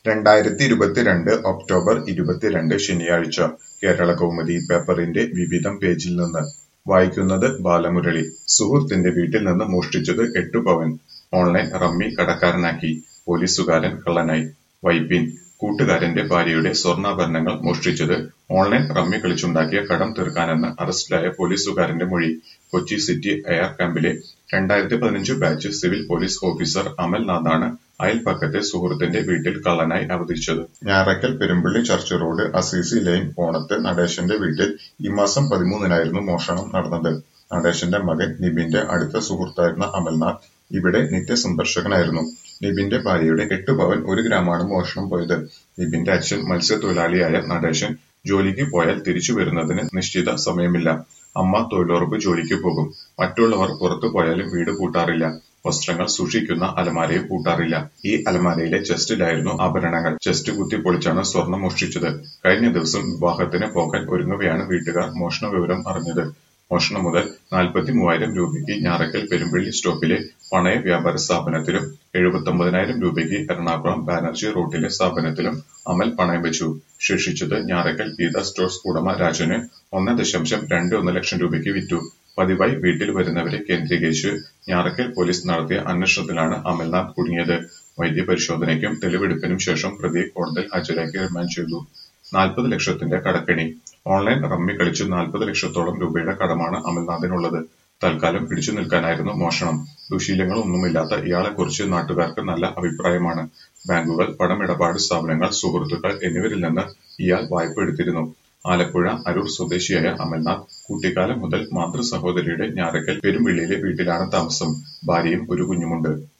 രണ്ടായിരത്തി ഇരുപത്തിരണ്ട് ഒക്ടോബർ ഇരുപത്തിരണ്ട് ശനിയാഴ്ച കേരളകൗമുദി പേപ്പറിന്റെ വിവിധം പേജിൽ നിന്ന് വായിക്കുന്നത് ബാലമുരളി സുഹൃത്തിന്റെ വീട്ടിൽ നിന്ന് മോഷ്ടിച്ചത് എട്ടു പവൻ ഓൺലൈൻ റമ്മി കടക്കാരനാക്കി പോലീസുകാരൻ കള്ളനായി വൈപ്പിൻ കൂട്ടുകാരന്റെ ഭാര്യയുടെ സ്വർണ്ണാഭരണങ്ങൾ മോഷ്ടിച്ചത് ഓൺലൈൻ റമ്മി കളിച്ചുണ്ടാക്കിയ കടം തീർക്കാനെന്ന് അറസ്റ്റിലായ പോലീസുകാരന്റെ മൊഴി കൊച്ചി സിറ്റി എയർ ക്യാമ്പിലെ രണ്ടായിരത്തി പതിനഞ്ച് ബാച്ച് സിവിൽ പോലീസ് ഓഫീസർ അമൽനാഥാണ് അയൽപക്കത്തെ സുഹൃത്തിന്റെ വീട്ടിൽ കള്ളനായി അവതരിച്ചത് Njarakkal Perumpilly church road Assisi lane Ponath നടേശന്റെ വീട്ടിൽ ഈ മാസം പതിമൂന്നിനായിരുന്നു മോഷണം നടന്നത് നടേശന്റെ മകൻ നിബിന്റെ അടുത്ത സുഹൃത്തായിരുന്ന അമൽനാഥ് ഇവിടെ നിത്യസന്ദർശകനായിരുന്നു നിബിന്റെ ഭാര്യയുടെ എട്ട് പവൻ ഒരു ഗ്രാമാണ് മോഷണം പോയത് നിബിന്റെ അച്ഛൻ മത്സ്യത്തൊഴിലാളിയായ നടേശൻ ജോലിക്ക് പോയാൽ തിരിച്ചു വരുന്നതിന് നിശ്ചിത സമയമില്ല അമ്മ തൊഴിലുറപ്പ് ജോലിക്ക് പോകും മറ്റുള്ളവർ പുറത്തു പോയാലും വീട് പൂട്ടാറില്ല വസ്ത്രങ്ങൾ സൂക്ഷിക്കുന്ന അലമാരയും പൂട്ടാറില്ല ഈ അലമാരയിലെ ചെസ്റ്റിലായിരുന്നു ആഭരണങ്ങൾ ചെസ്റ്റ് കുത്തി പൊളിച്ചാണ് സ്വർണം മോഷ്ടിച്ചത് കഴിഞ്ഞ ദിവസം വിവാഹത്തിന് പോകാൻ ഒരുങ്ങവെയാണ് വീട്ടുകാർ മോഷണ വിവരം അറിഞ്ഞത് മോഷണം മുതൽ നാൽപ്പത്തി മൂവായിരം രൂപയ്ക്ക് ഞാറക്കൽ പെരുമ്പള്ളി സ്റ്റോപ്പിലെ പണയ വ്യാപാര സ്ഥാപനത്തിലും എഴുപത്തൊമ്പതിനായിരം രൂപയ്ക്ക് എറണാകുളം ബാനർജി റോഡിലെ സ്ഥാപനത്തിലും അമൽ പണയം വെച്ചു ശേഷിച്ചത് ഞാറക്കൽ ഗീത സ്റ്റോഴ്സ് ഉടമ രാജന് ഒന്ന് ദശാംശം രണ്ട് ഒന്ന് ലക്ഷം രൂപയ്ക്ക് വിറ്റു പതിവായി വീട്ടിൽ വരുന്നവരെ കേന്ദ്രീകരിച്ച് ഞാറക്കൽ പോലീസ് നടത്തിയ അന്വേഷണത്തിലാണ് അമൽനാഥ് കുടുങ്ങിയത് വൈദ്യപരിശോധനയ്ക്കും തെളിവെടുപ്പിനും ശേഷം പ്രതിയെ കോടതിയിൽ ഹാജരാക്കി റിമാൻഡ് ചെയ്തു നാൽപ്പത് ലക്ഷത്തിന്റെ കടക്കെണി ഓൺലൈൻ റമ്മി കളിച്ച് നാൽപ്പത് ലക്ഷത്തോളം രൂപയുടെ കടമാണ് അമൽനാഥിനുള്ളത് തൽക്കാലം പിടിച്ചു നിൽക്കാനായിരുന്നു മോഷണം ദുശീലങ്ങളൊന്നുമില്ലാത്ത ഇയാളെക്കുറിച്ച് നാട്ടുകാർക്ക് നല്ല അഭിപ്രായമാണ് ബാങ്കുകൾ പണമിടപാട് സ്ഥാപനങ്ങൾ സുഹൃത്തുക്കൾ എന്നിവരിൽ നിന്ന് ഇയാൾ വായ്പ എടുത്തിരുന്നു ആലപ്പുഴ അരൂർ സ്വദേശിയായ അമൽനാഥ് കുട്ടിക്കാലം മുതൽ മാതൃ സഹോദരിയുടെ ഞാറക്കൽ പെരുമ്പിള്ളിയിലെ വീട്ടിലാണ് താമസം ഭാര്യയും ഒരു കുഞ്ഞുമുണ്ട്